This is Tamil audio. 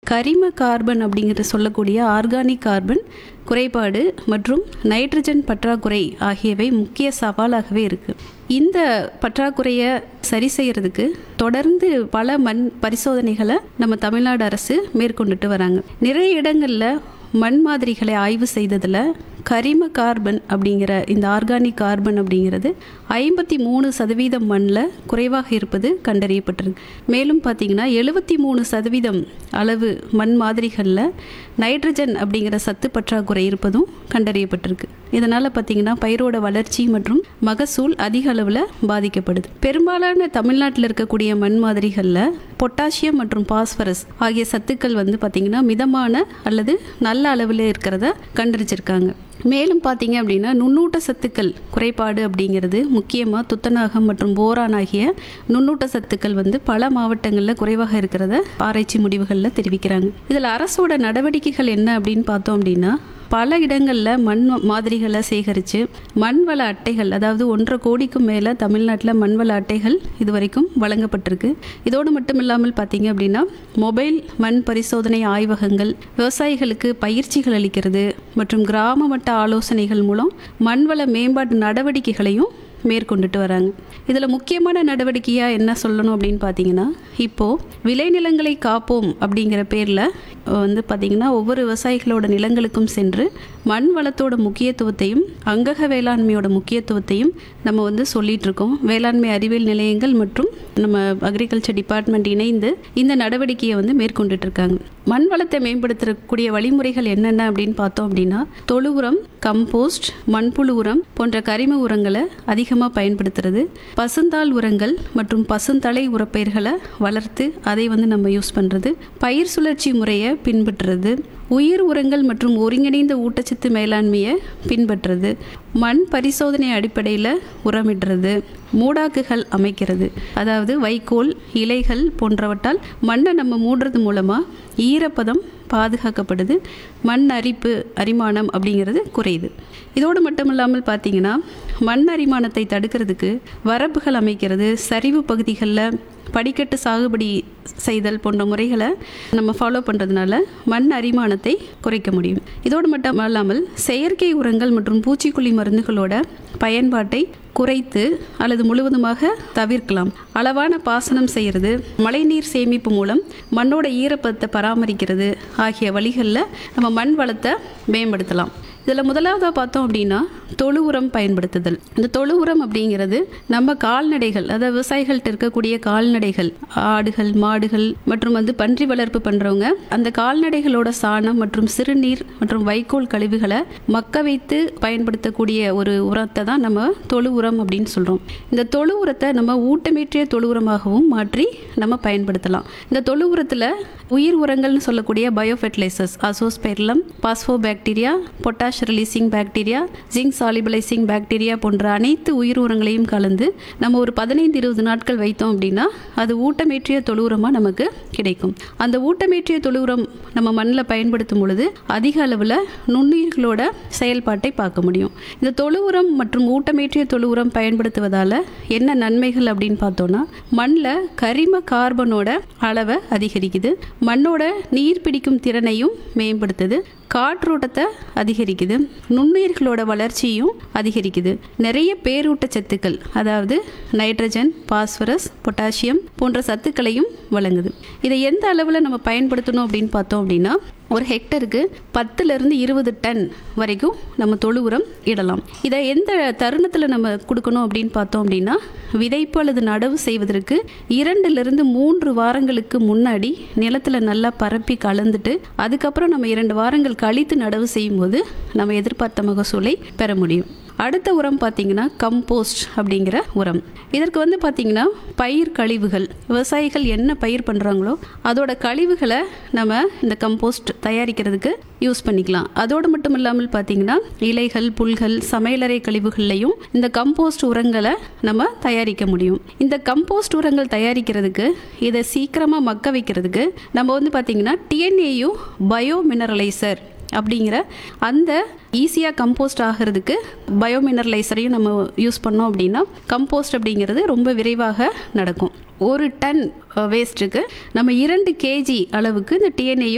கரிம கார்பன் அப்படிங்கிற சொல்லக்கூடிய ஆர்கானிக் கார்பன் குறைபாடு மற்றும் நைட்ரஜன் பற்றாக்குறை ஆகியவை முக்கிய சவாலாகவே இருக்குது இந்த பற்றாக்குறையை சரி செய்யறதுக்கு தொடர்ந்து பல மண் பரிசோதனைகளை நம்ம தமிழ்நாடு அரசு மேற்கொண்டுட்டு வராங்க நிறைய இடங்களில் மண் மாதிரிகளை ஆய்வு செய்ததில் கரிம கார்பன் அப்படிங்கிற இந்த ஆர்கானிக் கார்பன் அப்படிங்கிறது ஐம்பத்தி மூணு சதவீதம் மண்ணில் குறைவாக இருப்பது கண்டறியப்பட்டிருக்கு மேலும் பார்த்தீங்கன்னா எழுபத்தி மூணு சதவீதம் அளவு மண் மாதிரிகளில் நைட்ரஜன் அப்படிங்கிற சத்து பற்றாக்குறை இருப்பதும் கண்டறியப்பட்டிருக்கு இதனால் பார்த்தீங்கன்னா பயிரோட வளர்ச்சி மற்றும் மகசூல் அதிக அளவில் பாதிக்கப்படுது பெரும்பாலான தமிழ்நாட்டில் இருக்கக்கூடிய மண் மாதிரிகளில் பொட்டாசியம் மற்றும் பாஸ்பரஸ் ஆகிய சத்துக்கள் வந்து பார்த்திங்கன்னா மிதமான அல்லது நல்ல அளவில் இருக்கிறத கண்டறிச்சிருக்காங்க மேலும் பார்த்தீங்க அப்படின்னா நுண்ணூட்ட சத்துக்கள் குறைபாடு அப்படிங்கிறது முக்கியமாக துத்தநாகம் மற்றும் போரான் ஆகிய நுண்ணூட்ட சத்துக்கள் வந்து பல மாவட்டங்களில் குறைவாக இருக்கிறத ஆராய்ச்சி முடிவுகளில் தெரிவிக்கிறாங்க இதில் அரசோட நடவடிக்கைகள் என்ன அப்படின்னு பார்த்தோம் அப்படின்னா பல இடங்களில் மண் மாதிரிகளை சேகரித்து மண் வள அட்டைகள் அதாவது ஒன்றரை கோடிக்கும் மேலே தமிழ்நாட்டில் மண் வள அட்டைகள் இது வரைக்கும் வழங்கப்பட்டிருக்கு இதோடு மட்டும் இல்லாமல் பார்த்தீங்க அப்படின்னா மொபைல் மண் பரிசோதனை ஆய்வகங்கள் விவசாயிகளுக்கு பயிற்சிகள் அளிக்கிறது மற்றும் கிராம மட்ட ஆலோசனைகள் மூலம் மண்வள மேம்பாட்டு நடவடிக்கைகளையும் மேற்கொண்டுட்டு வராங்க இதில் முக்கியமான நடவடிக்கையாக என்ன சொல்லணும் அப்படின்னு பார்த்தீங்கன்னா இப்போது விளைநிலங்களை காப்போம் அப்படிங்கிற பேரில் வந்து பார்த்திங்கன்னா ஒவ்வொரு விவசாயிகளோட நிலங்களுக்கும் சென்று மண் வளத்தோட முக்கியத்துவத்தையும் அங்கக வேளாண்மையோட முக்கியத்துவத்தையும் நம்ம வந்து சொல்லிட்டு இருக்கோம் வேளாண்மை அறிவியல் நிலையங்கள் மற்றும் நம்ம அக்ரிகல்ச்சர் டிபார்ட்மெண்ட் இணைந்து இந்த நடவடிக்கையை வந்து மேற்கொண்டுட்டு இருக்காங்க மண் வளத்தை மேம்படுத்தக்கூடிய வழிமுறைகள் என்னென்ன அப்படின்னு பார்த்தோம் அப்படின்னா தொழு உரம் கம்போஸ்ட் மண்புழு உரம் போன்ற கரிம உரங்களை அதிகமாக பயன்படுத்துறது பசுந்தாள் உரங்கள் மற்றும் பசுந்தலை உரப்பயிர்களை வளர்த்து அதை வந்து நம்ம யூஸ் பண்ணுறது பயிர் சுழற்சி முறையை பின்பற்றுறது உயிர் உரங்கள் மற்றும் ஒருங்கிணைந்த ஊட்டச்சத்து மேலாண்மையை பின்பற்றுறது மண் பரிசோதனை அடிப்படையில் உரமிடுறது மூடாக்குகள் அமைக்கிறது அதாவது வைக்கோல் இலைகள் போன்றவற்றால் மண்ணை நம்ம மூடுறது மூலமாக ஈரப்பதம் பாதுகாக்கப்படுது மண் அரிப்பு அரிமானம் அப்படிங்கிறது குறையுது இதோடு மட்டும் இல்லாமல் பார்த்தீங்கன்னா மண் அரிமானத்தை தடுக்கிறதுக்கு வரப்புகள் அமைக்கிறது சரிவு பகுதிகளில் படிக்கட்டு சாகுபடி செய்தல் போன்ற முறைகளை நம்ம ஃபாலோ பண்ணுறதுனால மண் அரிமானத்தை குறைக்க முடியும் இதோடு மட்டும் இல்லாமல் செயற்கை உரங்கள் மற்றும் பூச்சிக்கொல்லி மருந்துகளோட பயன்பாட்டை குறைத்து அல்லது முழுவதுமாக தவிர்க்கலாம் அளவான பாசனம் செய்கிறது மழைநீர் சேமிப்பு மூலம் மண்ணோட ஈரப்பதத்தை பராமரிக்கிறது ஆகிய வழிகளில் நம்ம மண் வளத்தை மேம்படுத்தலாம் இதில் முதலாவதாக பார்த்தோம் அப்படின்னா தொழு உரம் பயன்படுத்துதல் இந்த தொழு உரம் அப்படிங்கிறது நம்ம கால்நடைகள் அதாவது விவசாயிகள்கிட்ட இருக்கக்கூடிய கால்நடைகள் ஆடுகள் மாடுகள் மற்றும் வந்து பன்றி வளர்ப்பு பண்ணுறவங்க அந்த கால்நடைகளோட சாணம் மற்றும் சிறுநீர் மற்றும் வைக்கோல் கழிவுகளை மக்க வைத்து பயன்படுத்தக்கூடிய ஒரு உரத்தை தான் நம்ம தொழு உரம் அப்படின்னு சொல்கிறோம் இந்த தொழு உரத்தை நம்ம ஊட்டமேற்றிய தொழு உரமாகவும் மாற்றி நம்ம பயன்படுத்தலாம் இந்த தொழு உரத்தில் உயிர் உரங்கள்னு சொல்லக்கூடிய bio fertilisers azospirillum phospho bacteria potash releasing bacteria zinc solubilising bacteria போன்ற அனைத்து உயிர் உரங்களையும் கலந்து நம்ம ஒரு பதினைந்து இருபது நாட்கள் வைத்தோம் அப்படின்னா அது ஊட்டமேற்றிய தொழு உரமாக நமக்கு கிடைக்கும் அந்த ஊட்டமேற்றிய தொழு உரம் நம்ம மண்ணில் பயன்படுத்தும் பொழுது அதிக அளவில் நுண்ணுயிர்களோட செயல்பாட்டை பார்க்க முடியும் இந்த தொழு உரம் மற்றும் ஊட்டமேற்றிய தொழு உரம் பயன்படுத்துவதால் என்ன நன்மைகள் அப்படின்னு பார்த்தோன்னா மண்ணில் கரிம கார்பனோட அளவை அதிகரிக்குது மண்ணோட நீர் பிடிக்கும் திறனையும் மேம்படுத்துது காற்றோட்டத்தை அதிகரிக்குது நுண்ணுயிர்களோட வளர்ச்சியும் அதிகரிக்குது நிறைய பேரூட்ட சத்துக்கள் அதாவது நைட்ரஜன் பாஸ்பரஸ் பொட்டாசியம் போன்ற சத்துக்களையும் வழங்குது இதை எந்த அளவில் நம்ம பயன்படுத்தணும் அப்படின்னு பார்த்தோம் அப்படின்னா ஒரு ஹெக்டருக்கு பத்துலேருந்து இருபது டன் வரைக்கும் நம்ம தொழு உரம் இடலாம் இதை எந்த தருணத்தில் நம்ம கொடுக்கணும் அப்படின்னு பார்த்தோம் அப்படின்னா விதைப்பு அல்லது நடவு செய்வதற்கு இரண்டுலேருந்து மூன்று வாரங்களுக்கு முன்னாடி நிலத்தில் நல்லா பரப்பி கலந்துட்டு அதுக்கப்புறம் நம்ம இரண்டு வாரங்கள் கழித்து நடவு செய்யும்போது நம்ம எதிர்பார்த்த மகசூலை பெற முடியும் அடுத்த உரம் பார்த்தீங்கன்னா கம்போஸ்ட் அப்படிங்கிற உரம் இதற்கு வந்து பார்த்தீங்கன்னா பயிர் கழிவுகள் விவசாயிகள் என்ன பயிர் பண்ணுறாங்களோ அதோட கழிவுகளை நம்ம இந்த கம்போஸ்ட் தயாரிக்கிறதுக்கு யூஸ் பண்ணிக்கலாம் அதோடு மட்டும் இல்லாமல் பார்த்தீங்கன்னா இலைகள் புல்கள் சமையலறை கழிவுகள்லையும் இந்த கம்போஸ்ட் உரங்களை நம்ம தயாரிக்க முடியும் இந்த கம்போஸ்ட் உரங்கள் தயாரிக்கிறதுக்கு இதை சீக்கிரமாக மக்க வைக்கிறதுக்கு நம்ம வந்து பார்த்தீங்கன்னா டிஎன்ஏயு பயோ மினரலைசர் அப்படிங்கிற அந்த ஈஸியாக கம்போஸ்ட் ஆகிறதுக்கு பயோமினரலைசரையும் நம்ம யூஸ் பண்ணோம் அப்படின்னா கம்போஸ்ட் அப்படிங்கிறது ரொம்ப விரைவாக நடக்கும் ஒரு டன் வேஸ்ட்டுக்கு நம்ம இரண்டு கேஜி அளவுக்கு இந்த டிஎன்ஏயும்